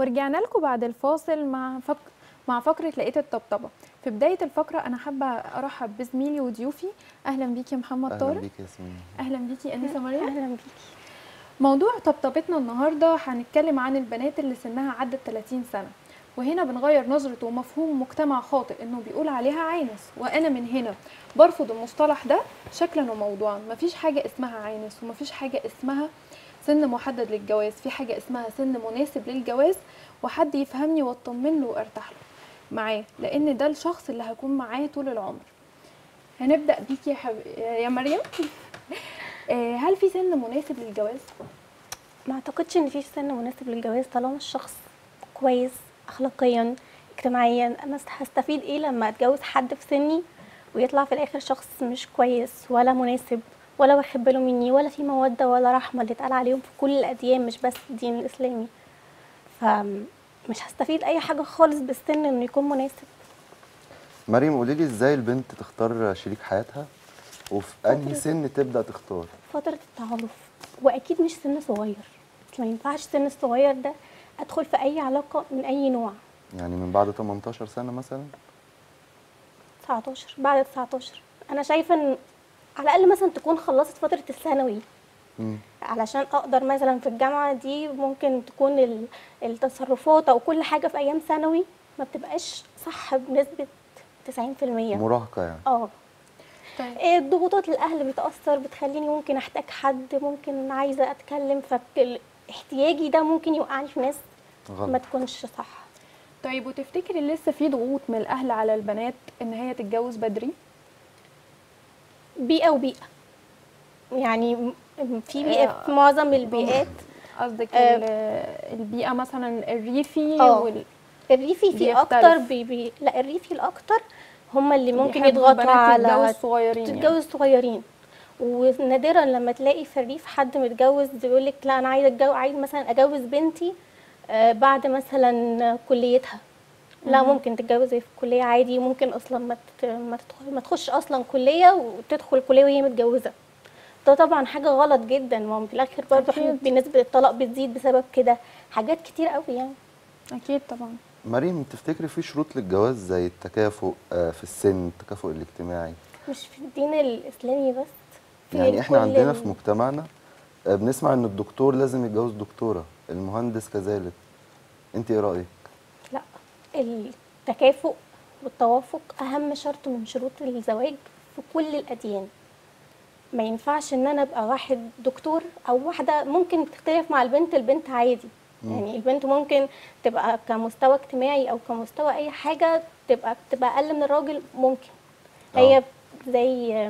ورجعنا لكم بعد الفاصل مع فك... مع فقرة لقيت الطبطبة في بداية الفقرة أنا حابة أرحب بزميلي وضيوفي أهلا بيكي محمد اهلا طارق بيك يا ياسمين أهلا بيكي أنسة مريم اهلا بيكي موضوع طبطبتنا النهاردة هنتكلم عن البنات اللي سنها عدت 30 سنة وهنا بنغير نظرة ومفهوم مجتمع خاطئ انه بيقول عليها عانس وانا من هنا برفض المصطلح ده شكلا وموضوعا مفيش حاجة اسمها عانس ومفيش حاجة اسمها سن محدد للجواز في حاجة اسمها سن مناسب للجواز وحد يفهمني واطمن له وارتاح له معاه لان ده الشخص اللي هكون معاه طول العمر هنبدأ بيكي يا, حب... يا مريم آه، هل في سن مناسب للجواز؟ ما اعتقدش ان في سن مناسب للجواز طالما الشخص كويس اخلاقيا اجتماعيا انا هستفيد ايه لما اتجوز حد في سني ويطلع في الاخر شخص مش كويس ولا مناسب ولا واخد باله مني ولا في موده ولا رحمه اللي اتقال عليهم في كل الاديان مش بس الدين الاسلامي فمش هستفيد اي حاجه خالص بالسن انه يكون مناسب مريم قولي لي ازاي البنت تختار شريك حياتها وفي انهي فترة- سن تبدا تختار فترة التعارف واكيد مش سن صغير بس ما ينفعش السن الصغير ده ادخل في اي علاقه من اي نوع يعني من بعد 18 سنه مثلا 19 بعد 19 انا شايفه ان على الاقل مثلا تكون خلصت فتره الثانوي مم. علشان اقدر مثلا في الجامعه دي ممكن تكون ال- التصرفات او كل حاجه في ايام ثانوي ما بتبقاش صح بنسبه 90% مراهقه يعني اه طيب إيه ضغوطات الاهل بتاثر بتخليني ممكن احتاج حد ممكن عايزه اتكلم فاحتياجي ده ممكن يوقعني في ناس ما غلط تكونش صح طيب وتفتكري لسه في ضغوط من الاهل على البنات ان هي تتجوز بدري بيئه وبيئه يعني م- في آه، بيئه في معظم البيئات قصدك آه. ال- البيئه مثلا الريفي آه. وال... الريفي في بيختلف. اكتر بي بي لا الريفي الاكتر هم اللي ممكن بيحبوا يضغطوا البنات على تتجوز صغيرين يعني. تتجوز صغيرين ونادرا لما تلاقي في الريف حد متجوز يقول لك لا انا عايزه اتجوز عايز مثلا اجوز بنتي آه، بعد مثلا كليتها لا مهم. ممكن تتجوز في الكليه عادي ممكن اصلا ما تت- ما تدخل ما تخش اصلا كليه وتدخل الكليه وهي متجوزه ده طبعا حاجه غلط جدا ما هو في الاخر برضه احنا أكيد. بنسبه الطلاق بتزيد بسبب كده حاجات كتير قوي يعني اكيد طبعا مريم تفتكري في شروط للجواز زي التكافؤ آه، في السن التكافؤ الاجتماعي مش في الدين الاسلامي بس في يعني احنا كل عندنا ال- في مجتمعنا آه، بنسمع ان الدكتور لازم يتجوز دكتوره المهندس كذلك انت ايه رايك لا التكافؤ والتوافق اهم شرط من شروط الزواج في كل الاديان ما ينفعش ان انا ابقى واحد دكتور او واحده ممكن تختلف مع البنت البنت عادي مم. يعني البنت ممكن تبقى كمستوى اجتماعي او كمستوى اي حاجه تبقى تبقى اقل من الراجل ممكن آه. هي زي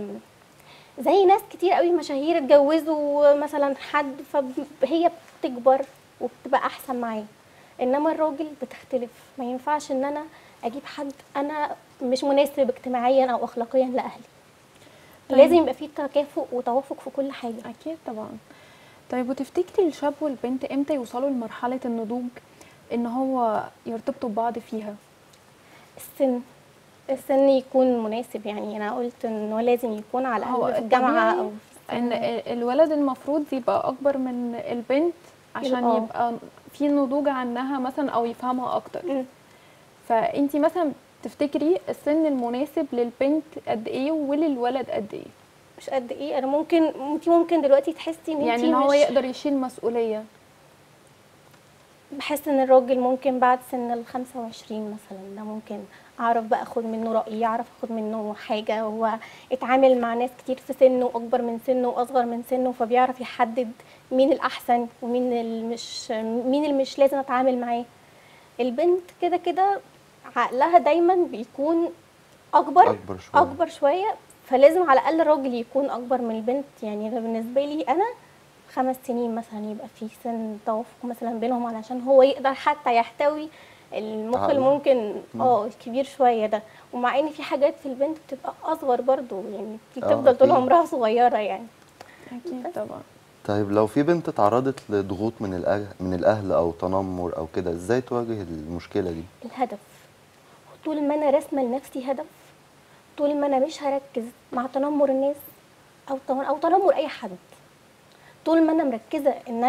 زي ناس كتير قوي مشاهير اتجوزوا مثلا حد فهي بتكبر وبتبقى احسن معاه انما الراجل بتختلف ما ينفعش ان انا اجيب حد انا مش مناسب اجتماعيا او اخلاقيا لاهلي طيب. لازم يبقى فيه تكافؤ وتوافق في كل حاجه اكيد طبعا طيب وتفتكري الشاب والبنت امتى يوصلوا لمرحله النضوج ان هو يرتبطوا ببعض فيها السن السن يكون مناسب يعني انا قلت انه لازم يكون على هو الاقل في الجامعه الطبيعي او في ان السن. ال- الولد المفروض يبقى اكبر من البنت عشان آه. يبقى في نضوج عنها مثلا او يفهمها اكتر مم. فانتي مثلا تفتكري السن المناسب للبنت قد ايه وللولد قد ايه مش قد ايه انا ممكن انت ممكن دلوقتي تحسي ان يعني انت ان هو مش يقدر يشيل مسؤوليه بحس ان الراجل ممكن بعد سن ال 25 مثلا ده ممكن اعرف بقى اخد منه رايي اعرف اخد منه حاجه هو اتعامل مع ناس كتير في سنه اكبر من سنه واصغر من سنه فبيعرف يحدد مين الاحسن ومين المش مين اللي مش لازم اتعامل معاه البنت كده كده عقلها دايما بيكون اكبر اكبر شويه اكبر شويه فلازم على الاقل الراجل يكون اكبر من البنت يعني ده بالنسبه لي انا خمس سنين مثلا يبقى في سن توافق مثلا بينهم علشان هو يقدر حتى يحتوي المخ عقله. اللي ممكن مم. اه الكبير شويه ده ومع ان في حاجات في البنت بتبقى اصغر برضو يعني آه، بتفضل طول أكيد. عمرها صغيره يعني اكيد طبعا طيب لو في بنت اتعرضت لضغوط من الاهل من الاهل او تنمر او كده ازاي تواجه المشكله دي الهدف طول ما انا راسمه لنفسي هدف طول ما انا مش هركز مع تنمر الناس او تن- او تنمر اي حد طول ما انا مركزه ان انا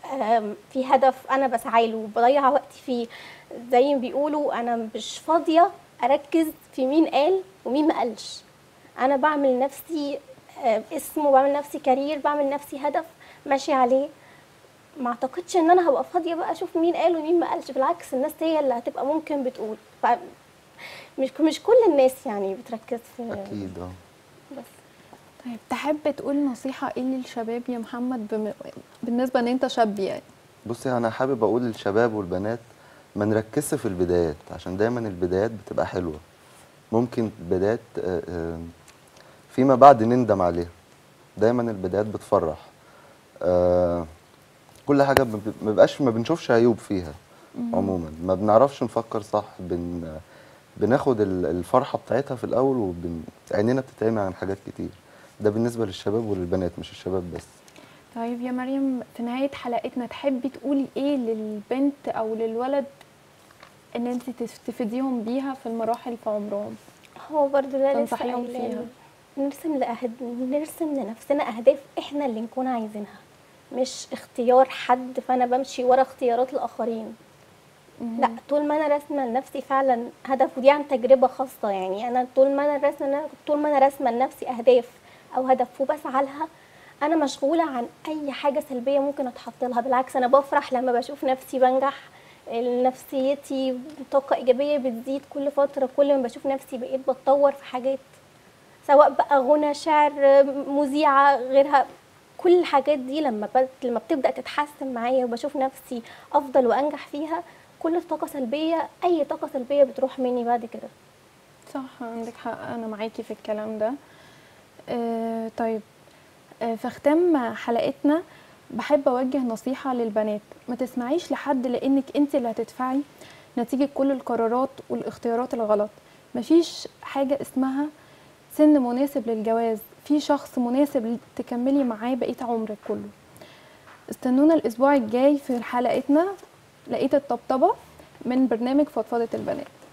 آم، في هدف انا بسعى له وبضيع وقتي فيه زي ما بيقولوا انا مش فاضيه اركز في مين قال ومين ما قالش انا بعمل نفسي آه، اسم وبعمل نفسي كارير بعمل نفسي هدف ماشي عليه ما اعتقدش ان انا هبقى فاضيه بقى اشوف مين قال ومين ما قالش بالعكس الناس هي اللي هتبقى ممكن بتقول ف مش مش كل الناس يعني بتركز في اكيد اه بس طيب تحب تقول نصيحة ايه للشباب يا محمد بم... بالنسبة ان انت شاب يعني بصي انا حابب اقول للشباب والبنات ما نركزش في البدايات عشان دايما البدايات بتبقى حلوه ممكن البدايات آه، آه، فيما بعد نندم عليها دايما البدايات بتفرح آه، كل حاجه ما بي- ما بيبقاش ما بنشوفش عيوب فيها عموما ما بنعرفش نفكر صح بن بناخد ال- الفرحه بتاعتها في الاول وبن عينينا بتتعمي عن حاجات كتير ده بالنسبه للشباب وللبنات مش الشباب بس طيب يا مريم في نهاية حلقتنا تحبي تقولي ايه للبنت او للولد ان انت تف- تفيديهم بيها في المراحل في عمرهم هو برضو ده لسه تنصحيهم قايلاه. فيها. نرسم لأهد... نرسم لنفسنا أهداف إحنا اللي نكون عايزينها مش اختيار حد فأنا بمشي ورا اختيارات الآخرين لا طول ما أنا راسمة لنفسي فعلا هدف ودي عن تجربة خاصة يعني أنا طول ما أنا راسمة طول ما أنا راسمة لنفسي أهداف أو هدف وبسعى لها أنا مشغولة عن أي حاجة سلبية ممكن أتحط لها بالعكس أنا بفرح لما بشوف نفسي بنجح نفسيتي طاقة إيجابية بتزيد كل فترة كل ما بشوف نفسي بقيت بتطور في حاجات سواء بقى غنى شعر مذيعة غيرها كل الحاجات دي لما بت... لما بتبدأ تتحسن معايا وبشوف نفسي أفضل وأنجح فيها كل طاقة سلبية أي طاقة سلبية بتروح مني بعد كده صح عندك حق انا معاكي في الكلام ده آه طيب آه في ختام حلقتنا بحب اوجه نصيحة للبنات ما تسمعيش لحد لانك انت اللي هتدفعي نتيجة كل القرارات والاختيارات الغلط مفيش حاجة اسمها سن مناسب للجواز في شخص مناسب تكملي معاه بقية عمرك كله استنونا الاسبوع الجاي في حلقتنا لقيت الطبطبة من برنامج فضفضة البنات